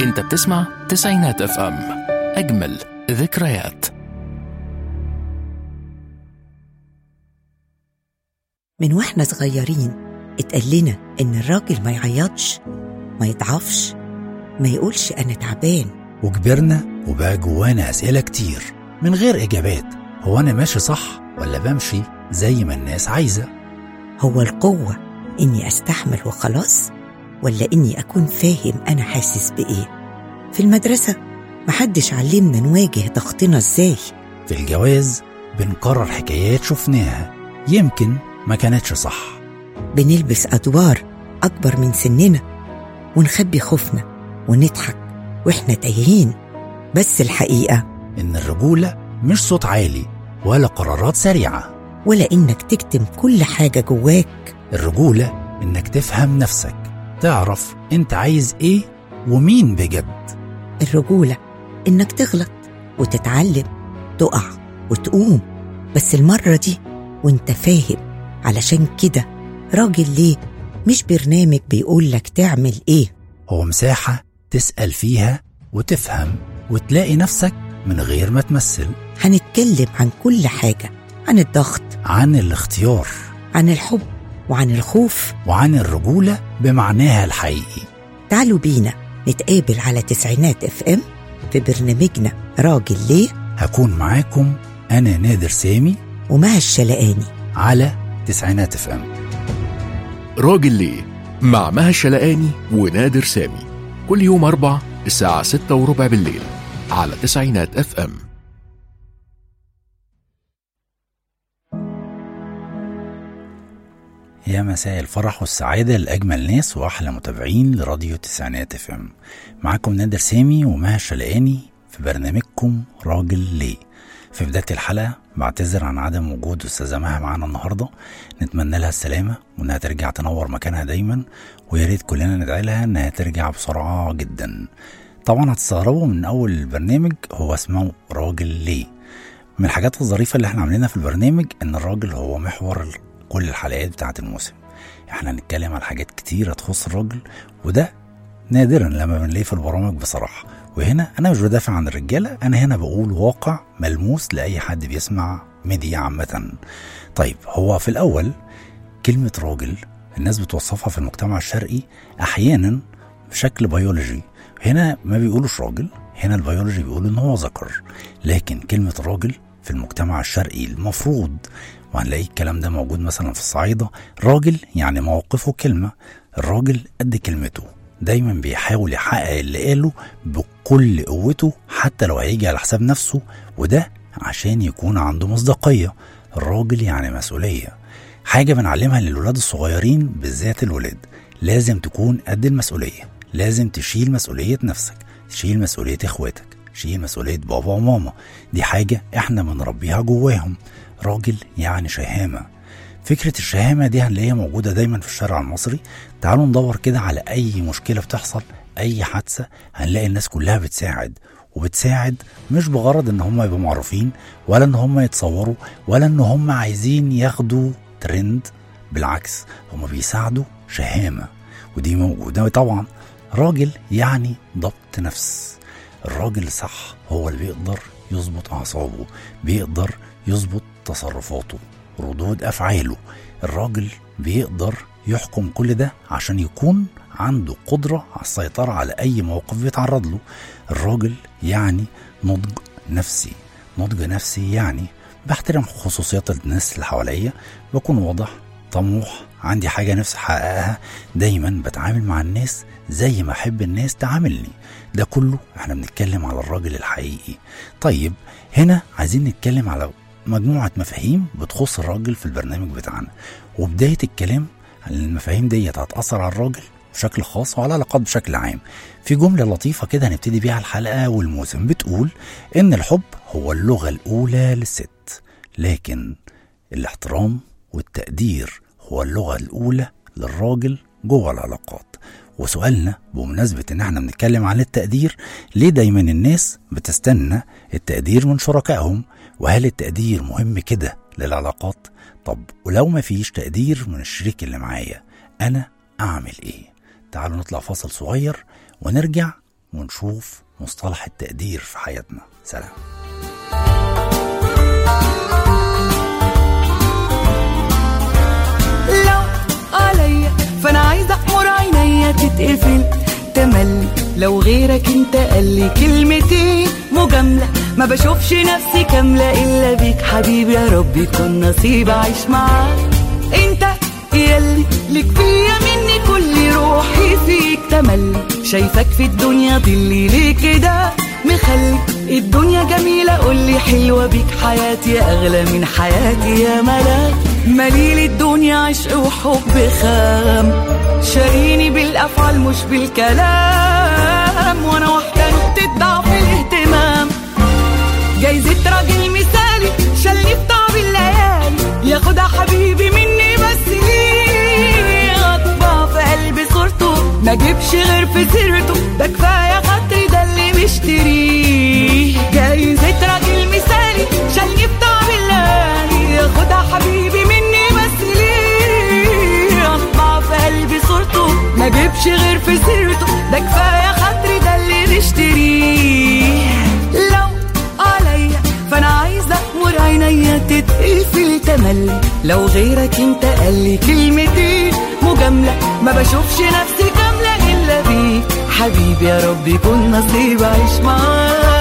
انت بتسمع تسعينات اف ام اجمل ذكريات من واحنا صغيرين اتقال لنا ان الراجل ما يعيطش ما يضعفش ما يقولش انا تعبان وكبرنا وبقى جوانا أسئلة كتير من غير إجابات هو أنا ماشي صح ولا بمشي زي ما الناس عايزة هو القوة اني استحمل وخلاص ولا اني اكون فاهم انا حاسس بايه في المدرسة محدش علمنا نواجه ضغطنا ازاي في الجواز بنكرر حكايات شفناها يمكن ما كانتش صح بنلبس ادوار اكبر من سننا ونخبي خوفنا ونضحك واحنا تايهين بس الحقيقة إن الرجولة مش صوت عالي ولا قرارات سريعة ولا انك تكتم كل حاجة جواك الرجولة إنك تفهم نفسك تعرف أنت عايز إيه ومين بجد الرجولة إنك تغلط وتتعلم تقع وتقوم بس المرة دي وانت فاهم علشان كده راجل ليه مش برنامج بيقول لك تعمل ايه هو مساحة تسأل فيها وتفهم وتلاقي نفسك من غير ما تمثل هنتكلم عن كل حاجة عن الضغط عن الاختيار عن الحب وعن الخوف وعن الرجولة بمعناها الحقيقي تعالوا بينا نتقابل على تسعينات اف ام في برنامجنا راجل ليه هكون معاكم أنا نادر سامي ومها الشلقاني على تسعينات اف ام راجل ليه مع مها الشلقاني ونادر سامي كل يوم أربع الساعة ستة وربع بالليل على تسعينات اف ام يا مساء الفرح والسعادة لأجمل ناس وأحلى متابعين لراديو تسعينات اف ام معاكم نادر سامي ومها الشلقاني في برنامجكم راجل ليه في بداية الحلقة بعتذر عن عدم وجود أستاذة مها معانا النهاردة نتمنى لها السلامة وإنها ترجع تنور مكانها دايما ويا ريت كلنا ندعي لها إنها ترجع بسرعة جدا طبعا هتستغربوا من أول البرنامج هو اسمه راجل ليه من الحاجات الظريفة اللي احنا عاملينها في البرنامج إن الراجل هو محور ال- كل الحلقات بتاعة الموسم احنا هنتكلم عن حاجات كتيرة تخص الراجل وده نادرا لما بنلاقيه في البرامج بصراحة وهنا أنا مش بدافع عن الرجالة أنا هنا بقول واقع ملموس لأي حد بيسمع ميديا عامة طيب هو في الأول كلمة راجل الناس بتوصفها في المجتمع الشرقي أحيانا بشكل بيولوجي هنا ما بيقولوش راجل هنا البيولوجي بيقول إن هو ذكر لكن كلمة راجل في المجتمع الشرقي المفروض وهنلاقي الكلام ده موجود مثلا في الصعيدة راجل يعني موقفه كلمة الراجل قد كلمته دايما بيحاول يحقق اللي قاله بكل قوته حتى لو هيجي على حساب نفسه وده عشان يكون عنده مصداقية الراجل يعني مسؤولية حاجة بنعلمها للولاد الصغيرين بالذات الولاد لازم تكون قد المسؤولية لازم تشيل مسؤولية نفسك تشيل مسؤولية اخواتك تشيل مسؤولية بابا وماما دي حاجة احنا بنربيها جواهم راجل يعني شهامة فكرة الشهامة دي هنلاقيها موجودة دايما في الشارع المصري تعالوا ندور كده على أي مشكلة بتحصل أي حادثة هنلاقي الناس كلها بتساعد وبتساعد مش بغرض ان هم يبقوا معروفين ولا ان هم يتصوروا ولا ان هم عايزين ياخدوا ترند بالعكس هم بيساعدوا شهامة ودي موجودة طبعا راجل يعني ضبط نفس الراجل صح هو اللي بيقدر يظبط أعصابه بيقدر يظبط تصرفاته ردود أفعاله الراجل بيقدر يحكم كل ده عشان يكون عنده قدرة على السيطرة على أي موقف بيتعرض له الراجل يعني نضج نفسي نضج نفسي يعني بحترم خصوصيات الناس اللي حواليا بكون واضح طموح عندي حاجة نفسي أحققها دايما بتعامل مع الناس زي ما أحب الناس تعاملني ده كله احنا بنتكلم على الراجل الحقيقي طيب هنا عايزين نتكلم على مجموعة مفاهيم بتخص الراجل في البرنامج بتاعنا وبداية الكلام عن المفاهيم ديت هتأثر على الراجل بشكل خاص وعلى العلاقات بشكل عام في جملة لطيفة كده هنبتدي بيها الحلقة والموسم بتقول إن الحب هو اللغة الأولى للست لكن الاحترام والتقدير هو اللغة الأولى للراجل جوه العلاقات وسؤالنا بمناسبة إن احنا بنتكلم عن التقدير ليه دايما الناس بتستنى التقدير من شركائهم وهل التقدير مهم كده للعلاقات طب ولو ما فيش تقدير من الشريك اللي معايا أنا أعمل إيه تعالوا نطلع فاصل صغير ونرجع ونشوف مصطلح التقدير في حياتنا سلام لو عليا فانا عايزه احمر عينيا تتقفل تملي لو غيرك انت قال لي كلمتين مجامله ما بشوفش نفسي كامله الا بيك حبيبي يا رب يكون نصيب اعيش معاك انت ياللي ليك فيا مني كل روحي فيك تملي شايفك في الدنيا ضلي ليه كده مخلي الدنيا جميلة قولي حلوة بيك حياتي أغلى من حياتي يا ملاك مليل الدنيا عشق وحب خام شاريني بالأفعال مش بالكلام وأنا واحدة نقطة ضعف الاهتمام جايزة راجل مثالي شالني في طعم الليالي ياخدها حبيبي مني بس ليه اطبع في قلبي صورته ما جيبش غير في سيرته ده كفايه خاطري ده اللي مشتريه جايزة راجل مثالي شالني في طعم الليالي ياخدها حبيبي مني بس ليه اطبع في قلبي صورته ما جيبش غير في سيرته ده كفايه خاطري ده اللي نشتريه لو عليا فانا عايزه امر عينيا تتقفل تملي لو غيرك انت قال لي كلمتين مجامله ما بشوفش نفسي كامله الا بيك حبيبي يا رب يكون نصيب اعيش معاك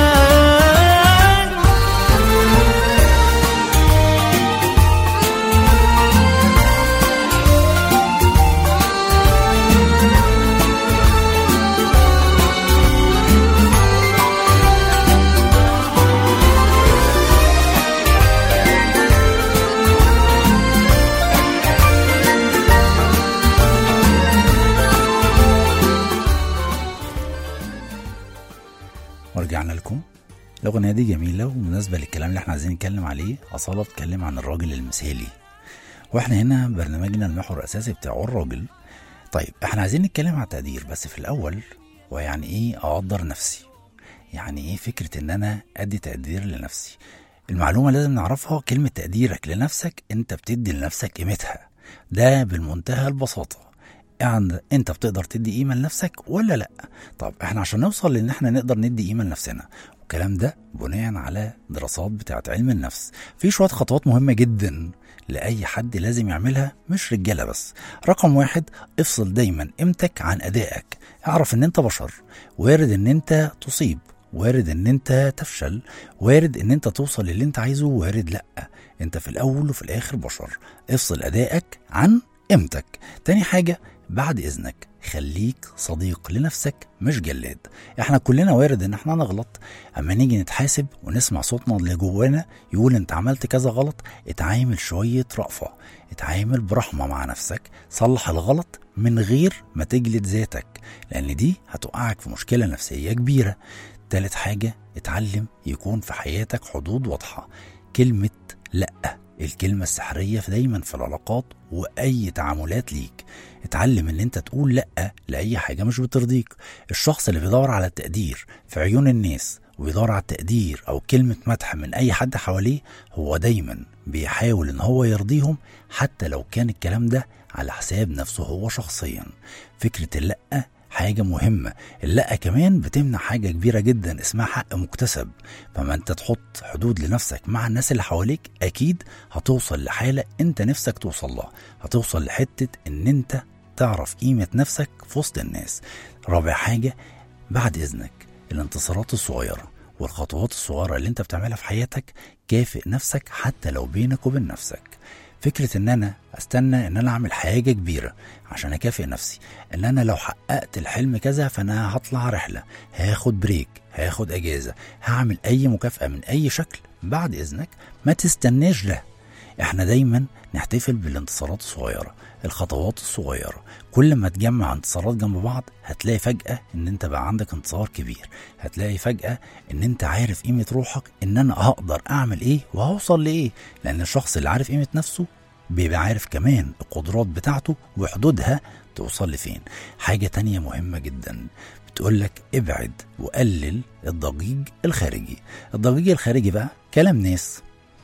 ورجعنا لكم الأغنية دي جميلة ومناسبة للكلام اللي احنا عايزين نتكلم عليه أصالة بتتكلم عن الراجل المثالي واحنا هنا برنامجنا المحور الأساسي بتاعه الراجل طيب احنا عايزين نتكلم عن التقدير بس في الأول ويعني ايه أقدر نفسي يعني ايه فكرة ان انا ادي تقدير لنفسي المعلومة لازم نعرفها كلمة تقديرك لنفسك انت بتدي لنفسك قيمتها ده بالمنتهى البساطة يعني انت بتقدر تدي قيمه لنفسك ولا لا طب احنا عشان نوصل لان احنا نقدر ندي قيمه لنفسنا والكلام ده بناء على دراسات بتاعت علم النفس في شويه خطوات مهمه جدا لاي حد لازم يعملها مش رجاله بس رقم واحد افصل دايما قيمتك عن ادائك اعرف ان انت بشر وارد ان انت تصيب وارد ان انت تفشل وارد ان انت توصل للي انت عايزه وارد لا انت في الاول وفي الاخر بشر افصل ادائك عن قيمتك تاني حاجه بعد اذنك خليك صديق لنفسك مش جلاد احنا كلنا وارد ان احنا نغلط اما نيجي نتحاسب ونسمع صوتنا اللي جوانا يقول انت عملت كذا غلط اتعامل شوية رأفة اتعامل برحمة مع نفسك صلح الغلط من غير ما تجلد ذاتك لان دي هتوقعك في مشكلة نفسية كبيرة تالت حاجة اتعلم يكون في حياتك حدود واضحة كلمة لأ الكلمة السحرية في دايما في العلاقات وأي تعاملات ليك اتعلم ان انت تقول لأ لأي حاجة مش بترضيك الشخص اللي بيدور على التقدير في عيون الناس وبيدور على التقدير أو كلمة مدح من أي حد حواليه هو دايما بيحاول ان هو يرضيهم حتى لو كان الكلام ده على حساب نفسه هو شخصيا فكرة اللأ حاجة مهمة اللأ كمان بتمنع حاجة كبيرة جدا اسمها حق مكتسب فما انت تحط حدود لنفسك مع الناس اللي حواليك اكيد هتوصل لحالة انت نفسك توصل لها هتوصل لحتة ان انت تعرف قيمة نفسك في وسط الناس رابع حاجة بعد اذنك الانتصارات الصغيرة والخطوات الصغيرة اللي انت بتعملها في حياتك كافئ نفسك حتى لو بينك وبين نفسك فكرة ان انا استنى ان انا اعمل حاجة كبيرة عشان اكافئ نفسي ان انا لو حققت الحلم كذا فانا هطلع رحلة هاخد بريك هاخد اجازة هعمل اي مكافأة من اي شكل بعد اذنك ما تستناش ده احنا دايما نحتفل بالانتصارات الصغيرة الخطوات الصغيرة كل ما تجمع انتصارات جنب بعض هتلاقي فجأة ان انت بقى عندك انتصار كبير هتلاقي فجأة ان انت عارف قيمة روحك ان انا هقدر اعمل ايه وهوصل لايه لان الشخص اللي عارف قيمة نفسه بيبقى عارف كمان القدرات بتاعته وحدودها توصل لفين حاجة تانية مهمة جدا بتقول لك ابعد وقلل الضجيج الخارجي الضجيج الخارجي بقى كلام ناس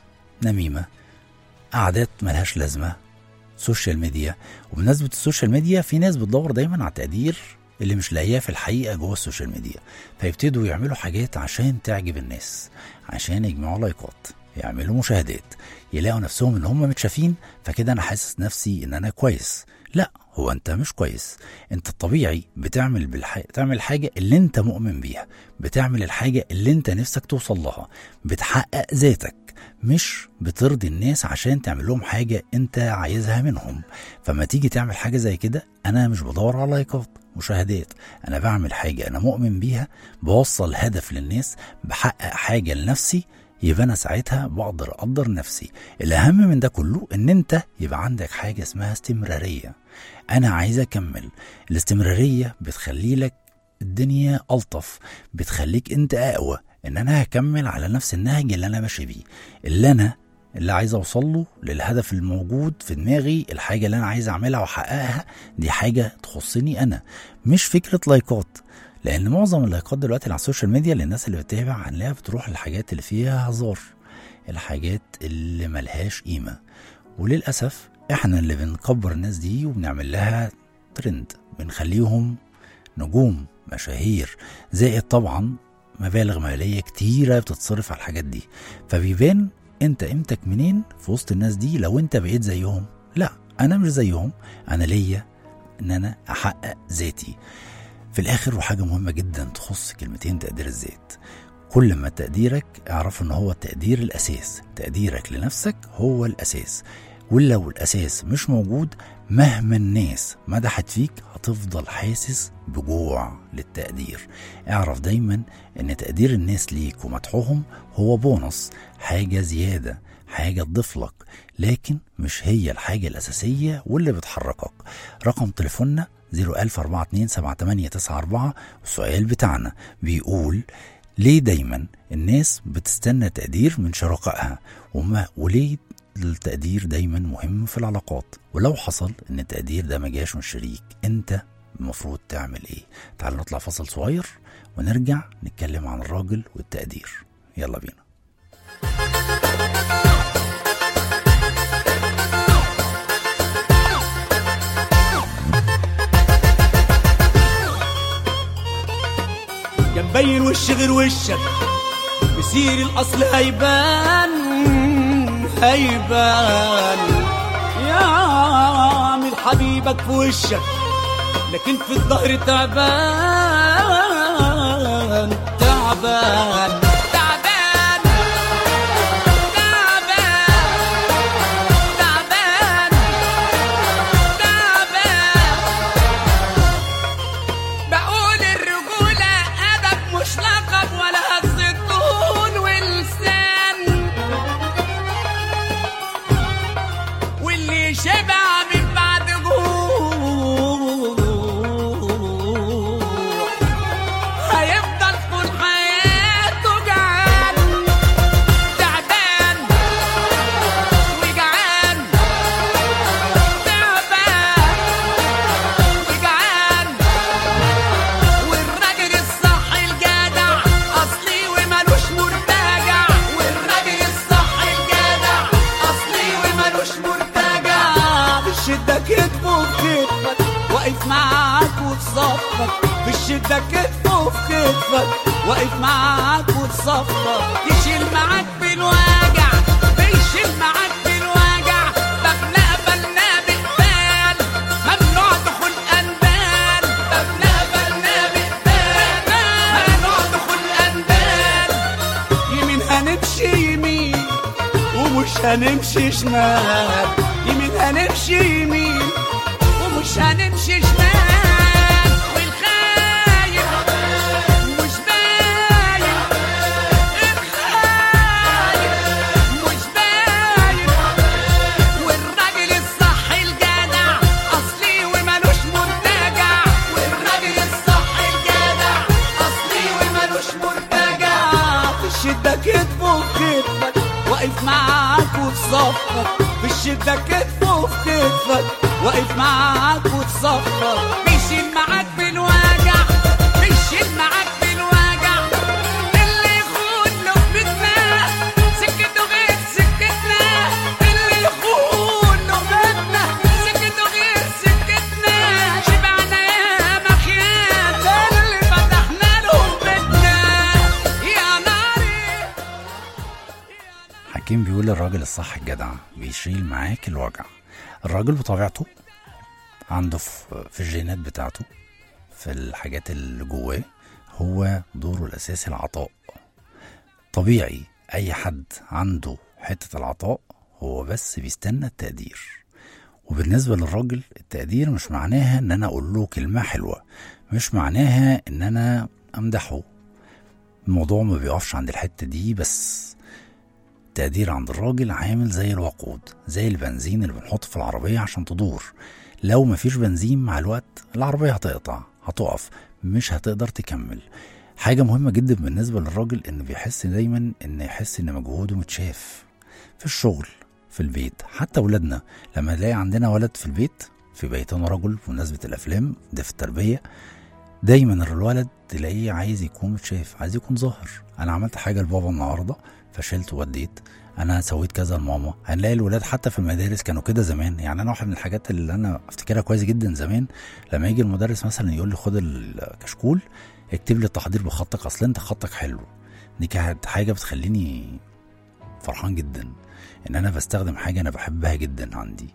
نميمة قعدات ملهاش لازمة سوشيال ميديا وبمناسبة السوشيال ميديا في ناس بتدور دايما على تقدير اللي مش لاقياه في الحقيقه جوه السوشيال ميديا فيبتدوا يعملوا حاجات عشان تعجب الناس عشان يجمعوا لايكات يعملوا مشاهدات يلاقوا نفسهم ان هم متشافين فكده انا حاسس نفسي ان انا كويس لا هو انت مش كويس انت الطبيعي بتعمل بالح... تعمل الحاجه اللي انت مؤمن بيها بتعمل الحاجه اللي انت نفسك توصل لها بتحقق ذاتك مش بترضي الناس عشان تعمل لهم حاجه انت عايزها منهم فما تيجي تعمل حاجه زي كده انا مش بدور على لايكات مشاهدات انا بعمل حاجه انا مؤمن بيها بوصل هدف للناس بحقق حاجه لنفسي يبقى انا ساعتها بقدر اقدر نفسي الاهم من ده كله ان انت يبقى عندك حاجه اسمها استمراريه انا عايز اكمل الاستمراريه بتخلي لك الدنيا الطف بتخليك انت اقوى ان انا هكمل على نفس النهج اللي انا ماشي بيه اللي انا اللي عايز اوصل له للهدف الموجود في دماغي الحاجه اللي انا عايز اعملها واحققها دي حاجه تخصني انا مش فكره لايكات لان معظم اللايكات دلوقتي اللي على السوشيال ميديا للناس اللي بتتابع هنلاقيها بتروح للحاجات اللي فيها هزار الحاجات اللي ملهاش قيمه وللاسف احنا اللي بنكبر الناس دي وبنعمل لها ترند بنخليهم نجوم مشاهير زائد طبعا مبالغ ماليه كتيره بتتصرف على الحاجات دي فبيبان انت قيمتك منين في وسط الناس دي لو انت بقيت زيهم لا انا مش زيهم انا ليا ان انا احقق ذاتي في الاخر وحاجه مهمه جدا تخص كلمتين تقدير الذات كل ما تقديرك اعرف ان هو التقدير الاساس تقديرك لنفسك هو الاساس ولو الاساس مش موجود مهما الناس مدحت فيك هتفضل حاسس بجوع للتقدير اعرف دايما ان تقدير الناس ليك ومدحهم هو بونص حاجة زيادة حاجة تضيف لك لكن مش هي الحاجة الأساسية واللي بتحركك رقم تليفوننا 010427894 والسؤال بتاعنا بيقول ليه دايما الناس بتستنى تقدير من شركائها وما وليه التقدير دايما مهم في العلاقات ولو حصل ان التقدير ده ما جاش من شريك انت المفروض تعمل ايه تعال نطلع فصل صغير ونرجع نتكلم عن الراجل والتقدير يلا بينا يا مبين وش غير وشك بسير الاصل هيبان هيبان يا عامل حبيبك في وشك لكن في الظهر تعبان تعبان تعبان تعبان تعبان تعبان بقول الرجولة أدب مش لقب ولا هز الطول واللسان واللي شبع من بعد جوع هيفضل طول حياته جعان تعبان وجعان تعبان وجعان والراجل الصح الجدع اصلي ومالوش مرتجع والراجل الصح الجدع اصلي ومالوش مرتجع في الشده كتفه في كتفك واقف معاك وفي صفك في الشده كتفه في كتفك واقف معاك وفي صفك يشيل معاك بالوجع بيشيل معاك بالوجع بغنى بلنا بقبال ممنوع دخول أندال بغنى بلنا بقبال ممنوع دخول أندال يمين هنمشي يمين ومش هنمشي شمال يمين هنمشي يمين ومش هنمشي شمال والخايف مش باين الخايف مش باين والراجل الصح الجدع اصلي ومالوش مرتجع والراجل الصح الجدع اصلي ومالوش مرتجع في الشده كتفه في كتفك واقف معاك وفي صفك في الشده كتفه في كتفك واقف معاك وفي صفك بيشيل معاك بالوجع بيشيل معاك بالوجع اللي يخون له بيتنا سكته غير سكتنا اللي يخون له بيتنا سكته غير سكتنا شبعنا يا مخيال حكيم بيقول الراجل الصح الجدع بيشيل معاك الوجع الراجل بطبيعته عنده في في الجينات بتاعته في الحاجات اللي جواه هو دوره الأساسي العطاء طبيعي أي حد عنده حتة العطاء هو بس بيستنى التقدير وبالنسبة للراجل التقدير مش معناها إن أنا أقول له كلمة حلوة مش معناها إن أنا أمدحه الموضوع ما بيقفش عند الحتة دي بس التقدير عند الراجل عامل زي الوقود زي البنزين اللي بنحطه في العربية عشان تدور لو مفيش بنزين مع الوقت العربية هتقطع هتقف مش هتقدر تكمل حاجة مهمة جدا بالنسبة للراجل إنه بيحس دايما إن يحس إن مجهوده متشاف في الشغل في البيت حتى ولادنا لما نلاقي عندنا ولد في البيت في بيتنا رجل بمناسبة الأفلام ده في التربية دايما الولد تلاقيه عايز يكون متشاف عايز يكون ظاهر انا عملت حاجه لبابا النهارده فشلت ووديت انا سويت كذا لماما هنلاقي الولاد حتى في المدارس كانوا كده زمان يعني انا واحد من الحاجات اللي انا افتكرها كويس جدا زمان لما يجي المدرس مثلا يقول لي خد الكشكول اكتب لي التحضير بخطك اصل انت خطك حلو دي كانت حاجه بتخليني فرحان جدا ان انا بستخدم حاجه انا بحبها جدا عندي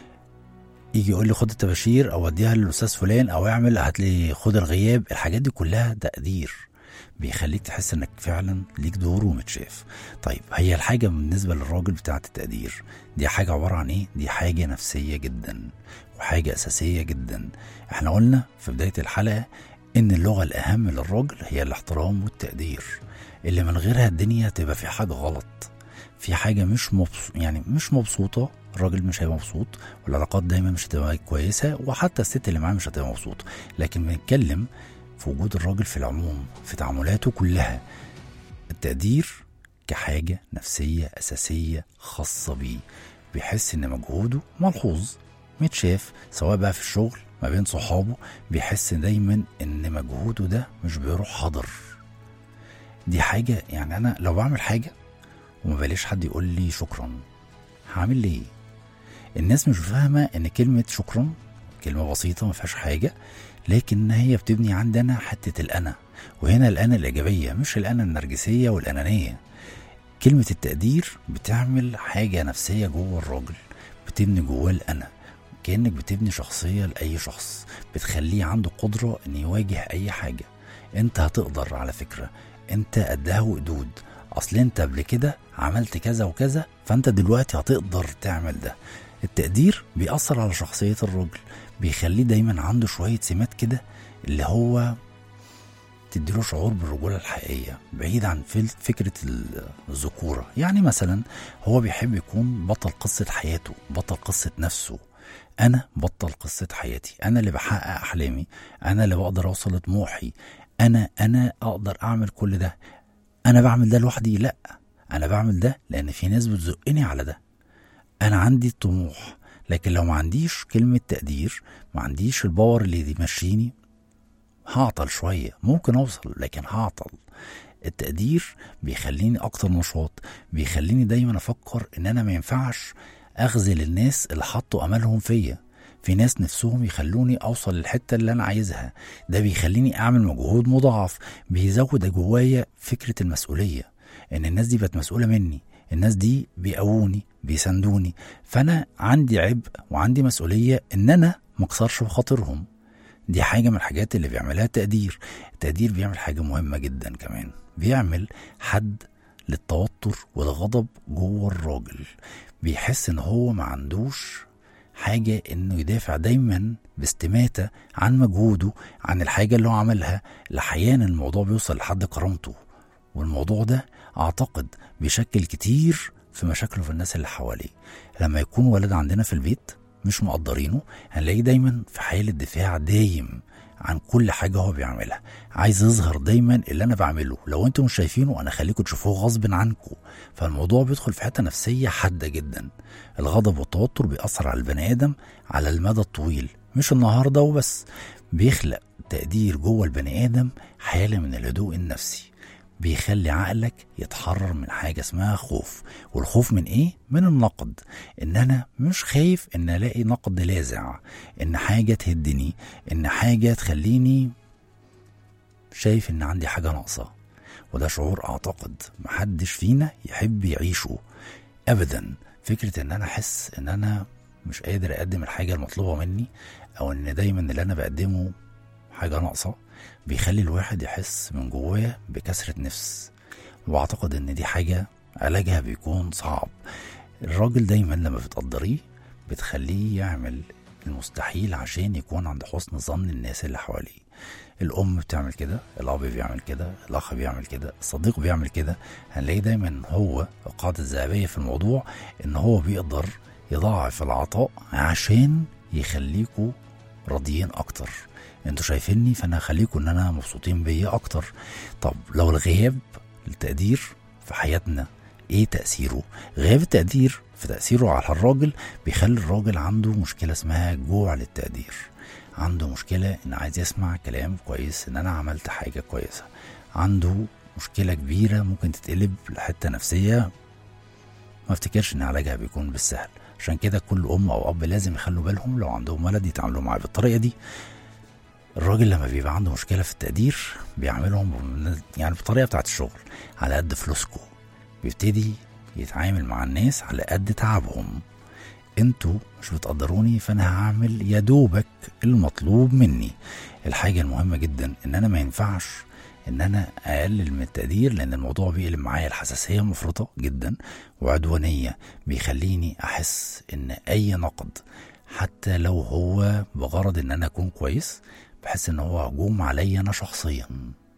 يجي يقول لي خد التباشير او اديها للاستاذ فلان او اعمل هات لي خد الغياب الحاجات دي كلها تقدير بيخليك تحس انك فعلا ليك دور ومتشاف طيب هي الحاجه بالنسبه للراجل بتاعه التقدير دي حاجه عباره عن ايه دي حاجه نفسيه جدا وحاجه اساسيه جدا احنا قلنا في بدايه الحلقه ان اللغه الاهم للراجل هي الاحترام والتقدير اللي من غيرها الدنيا تبقى في حاجه غلط في حاجه مش مبسوط يعني مش مبسوطه الراجل مش هيبقى مبسوط والعلاقات دايما مش هتبقى كويسه وحتى الست اللي معاه مش هتبقى مبسوطه لكن بنتكلم في وجود الراجل في العموم في تعاملاته كلها التقدير كحاجه نفسيه اساسيه خاصه بيه بيحس ان مجهوده ملحوظ متشاف سواء بقى في الشغل ما بين صحابه بيحس دايما ان مجهوده ده مش بيروح هدر دي حاجه يعني انا لو بعمل حاجه وما بلاش حد يقول لي شكرا هعمل ليه الناس مش فاهمه ان كلمه شكرا كلمه بسيطه ما فيهاش حاجه لكن هي بتبني عندنا حته الانا وهنا الانا الايجابيه مش الانا النرجسيه والانانيه كلمه التقدير بتعمل حاجه نفسيه جوه الراجل بتبني جواه الانا كانك بتبني شخصيه لاي شخص بتخليه عنده قدره ان يواجه اي حاجه انت هتقدر على فكره انت قدها وقدود اصل انت قبل كده عملت كذا وكذا فانت دلوقتي هتقدر تعمل ده التقدير بيأثر على شخصية الراجل بيخليه دايما عنده شوية سمات كده اللي هو تديله شعور بالرجولة الحقيقية بعيد عن فل- فكرة الذكورة يعني مثلا هو بيحب يكون بطل قصة حياته بطل قصة نفسه أنا بطل قصة حياتي أنا اللي بحقق أحلامي أنا اللي بقدر أوصل لطموحي أنا أنا أقدر أعمل كل ده أنا بعمل ده لوحدي لأ أنا بعمل ده لأن في ناس بتزقني على ده أنا عندي طموح لكن لو ما عنديش كلمة تقدير ما عنديش الباور اللي يمشيني هعطل شوية ممكن أوصل لكن هعطل التقدير بيخليني أكتر نشاط بيخليني دايما أفكر إن أنا ما ينفعش أخذل الناس اللي حطوا أملهم فيا في ناس نفسهم يخلوني أوصل للحتة اللي أنا عايزها ده بيخليني أعمل مجهود مضاعف بيزود جوايا فكرة المسؤولية إن الناس دي بقت مسؤولة مني الناس دي بيقووني بيساندوني فأنا عندي عبء وعندي مسؤولية إن أنا مكسرش بخاطرهم دي حاجة من الحاجات اللي بيعملها التقدير التقدير بيعمل حاجة مهمة جدا كمان بيعمل حد للتوتر والغضب جوه الراجل بيحس ان هو ما عندوش حاجة انه يدافع دايما باستماتة عن مجهوده عن الحاجة اللي هو عملها لأحيانا الموضوع بيوصل لحد كرامته والموضوع ده اعتقد بيشكل كتير في مشاكله في الناس اللي حواليه لما يكون ولد عندنا في البيت مش مقدرينه هنلاقيه دايما في حالة دفاع دايم عن كل حاجة هو بيعملها عايز يظهر دايما اللي انا بعمله لو انتم مش شايفينه انا خليكم تشوفوه غصب عنكم فالموضوع بيدخل في حتة نفسية حادة جدا الغضب والتوتر بيأثر على البني آدم على المدى الطويل مش النهاردة وبس بيخلق تقدير جوه البني آدم حالة من الهدوء النفسي بيخلي عقلك يتحرر من حاجة اسمها خوف والخوف من ايه؟ من النقد ان انا مش خايف ان الاقي نقد لاذع ان حاجة تهدني ان حاجة تخليني شايف ان عندي حاجة ناقصة وده شعور اعتقد محدش فينا يحب يعيشه ابدا فكره ان انا احس ان انا مش قادر اقدم الحاجه المطلوبه مني او ان دايما اللي انا بقدمه حاجه ناقصه بيخلي الواحد يحس من جواه بكسره نفس واعتقد ان دي حاجه علاجها بيكون صعب الراجل دايما لما بتقدريه بتخليه يعمل المستحيل عشان يكون عند حسن ظن الناس اللي حواليه الام بتعمل كده الاب بيعمل كده الاخ بيعمل كده الصديق بيعمل كده هنلاقيه دايما هو القاعده الذهبيه في الموضوع ان هو بيقدر يضاعف العطاء عشان يخليكوا راضيين اكتر انتوا شايفيني فانا هخليكوا ان انا مبسوطين بيا اكتر طب لو الغياب التقدير في حياتنا ايه تاثيره غياب التقدير في تاثيره على الراجل بيخلي الراجل عنده مشكله اسمها جوع للتقدير عنده مشكله ان عايز يسمع كلام كويس ان انا عملت حاجه كويسه عنده مشكله كبيره ممكن تتقلب لحته نفسيه ما افتكرش ان علاجها بيكون بالسهل عشان كده كل ام او اب لازم يخلوا بالهم لو عندهم ولد يتعاملوا معاه بالطريقه دي الراجل لما بيبقى عنده مشكله في التقدير بيعملهم بم- يعني بالطريقه بتاعت الشغل على قد فلوسكو بيبتدي يتعامل مع الناس على قد تعبهم انتوا مش بتقدروني فانا هعمل يا دوبك المطلوب مني الحاجه المهمه جدا ان انا ما ينفعش ان انا اقلل من التقدير لان الموضوع بيقلب معايا الحساسيه مفرطه جدا وعدوانيه بيخليني احس ان اي نقد حتى لو هو بغرض ان انا اكون كويس بحس ان هو هجوم عليا انا شخصيا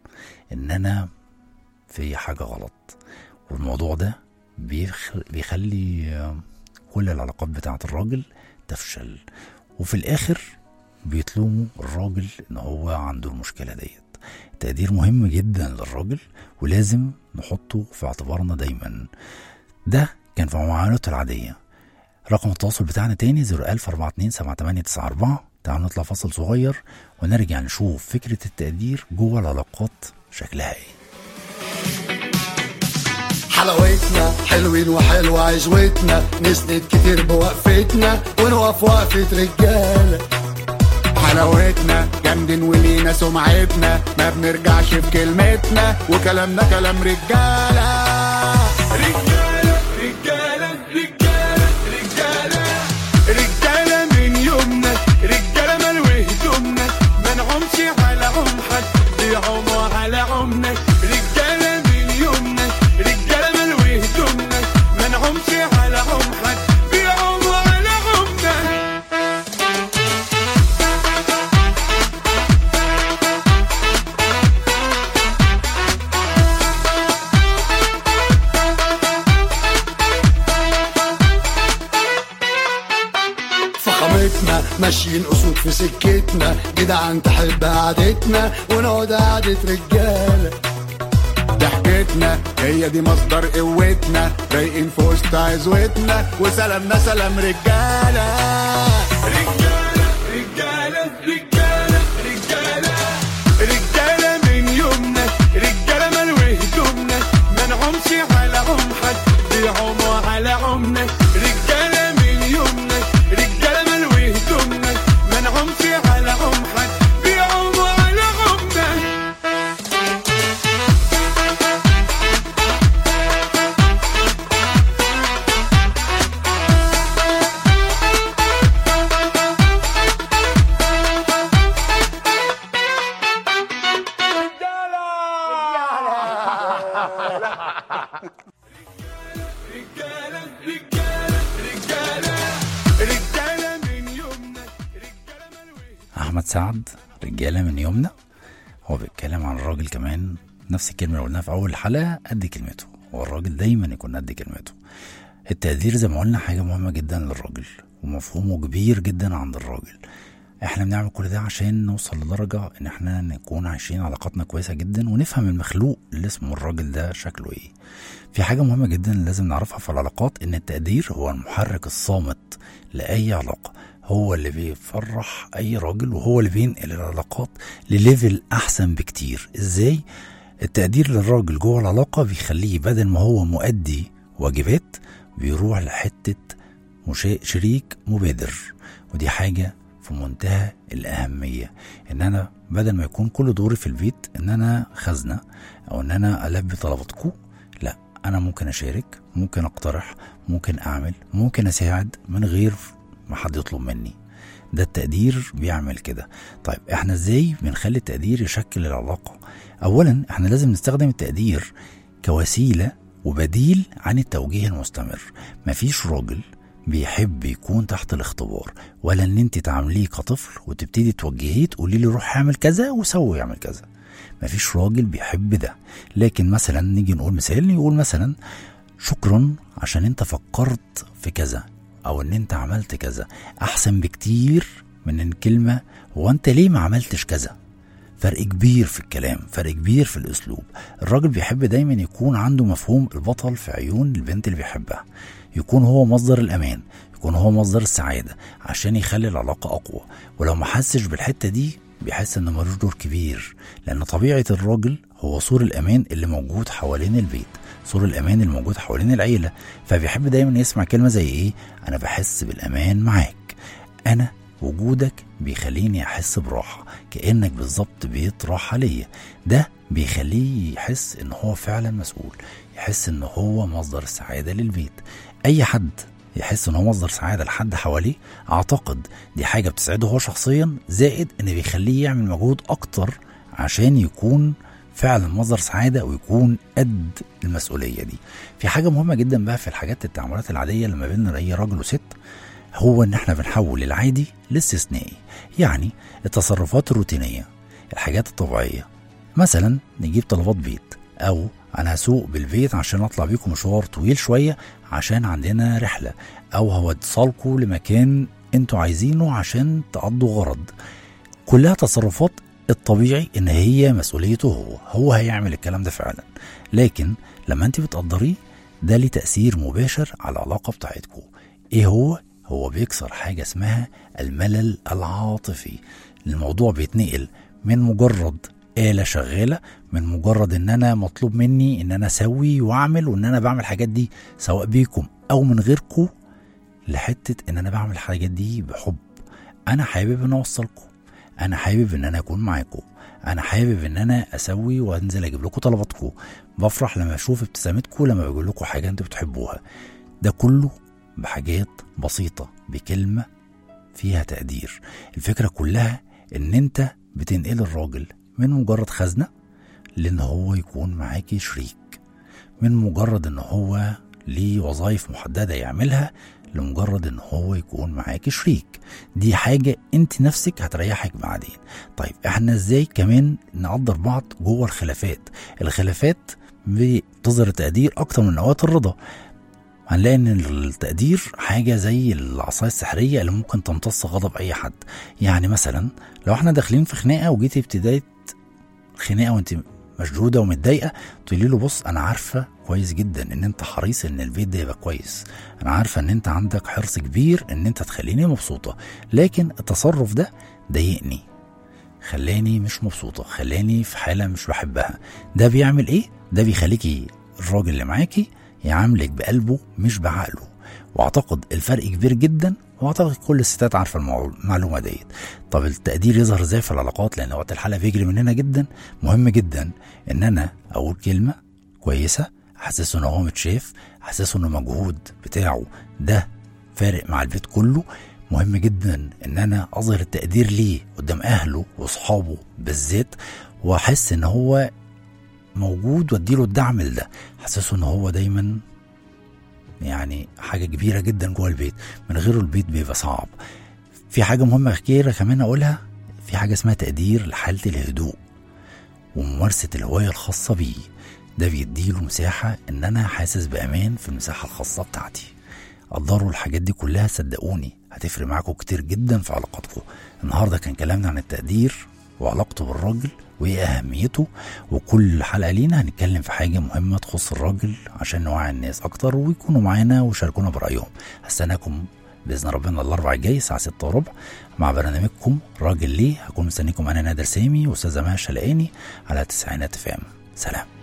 ان انا في حاجه غلط والموضوع ده بيخ... بيخلي آه، كل العلاقات بتاعه الراجل تفشل وفي الاخر بيتلوموا الراجل ان هو عنده المشكله ديت تقدير مهم جدا للراجل ولازم نحطه في اعتبارنا دايما ده كان في معاملاته العاديه رقم التواصل بتاعنا تاني 010427894 تعالوا نطلع فاصل صغير ونرجع نشوف فكرة التقدير جوه العلاقات شكلها ايه حلاوتنا حلوين وحلوة عزوتنا نسند كتير بوقفتنا ونقف وقفة رجالة حلاوتنا جامدين ولينا سمعتنا ما بنرجعش في كلمتنا وكلامنا كلام رجالة رجالة رجالة رجالة رجالة رجالة من يومنا رجالة ملوي هدومنا ما نعومش على عم حد بيعوموا على عمنا رجالة من يومنا رجالة ملوي هدومنا ما نعومش على عم حد بيعوموا على عمنا فخامتنا ماشيين اسود في سكتنا جدعان تحب قعدتنا ونقعد قعدة رجالة ضحكتنا هي دي مصدر قوتنا رايقين في وسط عزوتنا وسلامنا سلام رجالة رجالة رجالة رجالة رجالة رجالة من يومنا رجالة ملوي هدومنا ما نعومش على عم حد بيعوموا على عمنا رجالة من يومنا رجالة ملوي هدومنا ما نعومش على عم حد بيعوموا على عمنا رجالة رجالة رجالة رجالة من يومنا رجالة ملوي احمد سعد رجاله من يومنا هو بيتكلم عن الراجل كمان نفس الكلمه اللي قلناها في اول الحلقه قد كلمته هو الراجل دايما يكون قد كلمته التقدير زي ما قلنا حاجه مهمه جدا للراجل ومفهومه كبير جدا عند الراجل احنا بنعمل كل ده عشان نوصل لدرجة ان احنا نكون عايشين علاقاتنا كويسة جدا ونفهم المخلوق اللي اسمه الراجل ده شكله ايه في حاجة مهمة جدا لازم نعرفها في العلاقات ان التقدير هو المحرك الصامت لأي علاقة هو اللي بيفرح اي راجل وهو اللي بينقل العلاقات لليفل احسن بكتير ازاي التقدير للراجل جوه العلاقة بيخليه بدل ما هو مؤدي واجبات بيروح لحتة مشا- شريك مبادر ودي حاجة في منتهى الأهمية إن أنا بدل ما يكون كل دوري في البيت إن أنا خزنة أو إن أنا ألبي طلباتكم لا أنا ممكن أشارك ممكن اقترح ممكن اعمل ممكن اساعد من غير ما حد يطلب مني ده التقدير بيعمل كده طيب احنا ازاي بنخلي التقدير يشكل العلاقة اولا احنا لازم نستخدم التقدير كوسيلة وبديل عن التوجيه المستمر مفيش راجل بيحب يكون تحت الاختبار ولا ان انت تعامليه كطفل وتبتدي توجهيه تقولي له روح اعمل كذا وسوي اعمل كذا مفيش راجل بيحب ده لكن مثلا نيجي نقول مثال يقول مثلا شكرا عشان انت فكرت في كذا او ان انت عملت كذا احسن بكتير من ان كلمه هو انت ليه ما عملتش كذا فرق كبير في الكلام فرق كبير في الاسلوب الراجل بيحب دايما يكون عنده مفهوم البطل في عيون البنت اللي بيحبها يكون هو مصدر الامان يكون هو مصدر السعاده عشان يخلي العلاقه اقوى ولو ما حسش بالحته دي بيحس انه ملوش دور كبير لان طبيعه الراجل هو سور الامان اللي موجود حوالين البيت سور الامان اللي موجود حوالين العيله فبيحب دايما يسمع كلمه زي ايه انا بحس بالامان معاك انا وجودك بيخليني احس براحه كانك بالظبط بيت راحه ليا ده بيخليه يحس ان هو فعلا مسؤول يحس ان هو مصدر السعاده للبيت اي حد يحس ان هو مصدر سعاده لحد حواليه اعتقد دي حاجه بتسعده هو شخصيا زائد ان بيخليه يعمل مجهود اكتر عشان يكون فعلا مصدر سعاده ويكون قد المسؤوليه دي في حاجه مهمه جدا بقى في الحاجات التعاملات العاديه لما بين اي راجل وست هو ان احنا بنحول العادي للاستثنائي يعني التصرفات الروتينيه الحاجات الطبيعيه مثلا نجيب طلبات بيت او انا هسوق بالبيت عشان اطلع بيكم مشوار طويل شويه عشان عندنا رحله او هوصلكم لمكان انتوا عايزينه عشان تقضوا غرض كلها تصرفات الطبيعي ان هي مسؤوليته هو هو هيعمل الكلام ده فعلا لكن لما انت بتقدريه ده ليه تاثير مباشر على العلاقه بتاعتكم ايه هو هو بيكسر حاجه اسمها الملل العاطفي الموضوع بيتنقل من مجرد آلة شغالة من مجرد ان انا مطلوب مني ان انا اسوي واعمل وان انا بعمل الحاجات دي سواء بيكم او من غيركم لحتة ان انا بعمل الحاجات دي بحب انا حابب ان اوصلكم انا حابب ان انا اكون معاكم انا حابب ان انا اسوي وانزل اجيب لكم طلباتكم بفرح لما اشوف ابتسامتكم لما بقول لكم حاجه انتوا بتحبوها ده كله بحاجات بسيطه بكلمه فيها تقدير الفكره كلها ان انت بتنقل الراجل من مجرد خزنه لان هو يكون معاكي شريك من مجرد ان هو ليه وظائف محدده يعملها لمجرد ان هو يكون معاكي شريك دي حاجة انت نفسك هتريحك بعدين طيب احنا ازاي كمان نقدر بعض جوه الخلافات الخلافات بتظهر تقدير اكتر من اوقات الرضا هنلاقي ان التقدير حاجه زي العصايه السحريه اللي ممكن تمتص غضب اي حد يعني مثلا لو احنا داخلين في خناقه وجيتي ابتدايه خناقه وانت مشدوده ومتضايقه تقولي له بص انا عارفه كويس جدا ان انت حريص ان البيت ده يبقى كويس انا عارفه ان انت عندك حرص كبير ان انت تخليني مبسوطه لكن التصرف ده ضايقني خلاني مش مبسوطه خلاني في حاله مش بحبها ده بيعمل ايه ده بيخليكي الراجل اللي معاكي يعاملك بقلبه مش بعقله واعتقد الفرق كبير جدا واعتقد كل الستات عارفه المعلو- المعلومه ديت طب التقدير يظهر ازاي في العلاقات لان وقت الحلقه بيجري مننا جدا مهم جدا ان انا اقول كلمه كويسه احسسه ان هو متشاف احسسه ان المجهود بتاعه ده فارق مع البيت كله مهم جدا ان انا اظهر التقدير ليه قدام اهله واصحابه بالذات واحس ان هو موجود واديله الدعم لده حسسه ان هو دايما يعني حاجه كبيره جدا جوه البيت من غيره البيت بيبقى صعب في حاجه مهمه اخيره كمان اقولها في حاجه اسمها تقدير لحاله الهدوء وممارسه الهوايه الخاصه بيه ده بيديله مساحه ان انا حاسس بامان في المساحه الخاصه بتاعتي قدروا الحاجات دي كلها صدقوني هتفرق معاكم كتير جدا في علاقاتكم النهارده كان كلامنا عن التقدير وعلاقته بالراجل وايه اهميته وكل حلقه لينا هنتكلم في حاجه مهمه تخص الراجل عشان نوعي الناس اكتر ويكونوا معانا ويشاركونا برايهم هستناكم باذن ربنا الاربع الجاي الساعه 6 وربع مع برنامجكم راجل ليه هكون مستنيكم انا نادر سامي واستاذه مها شلقاني على تسعينات فام سلام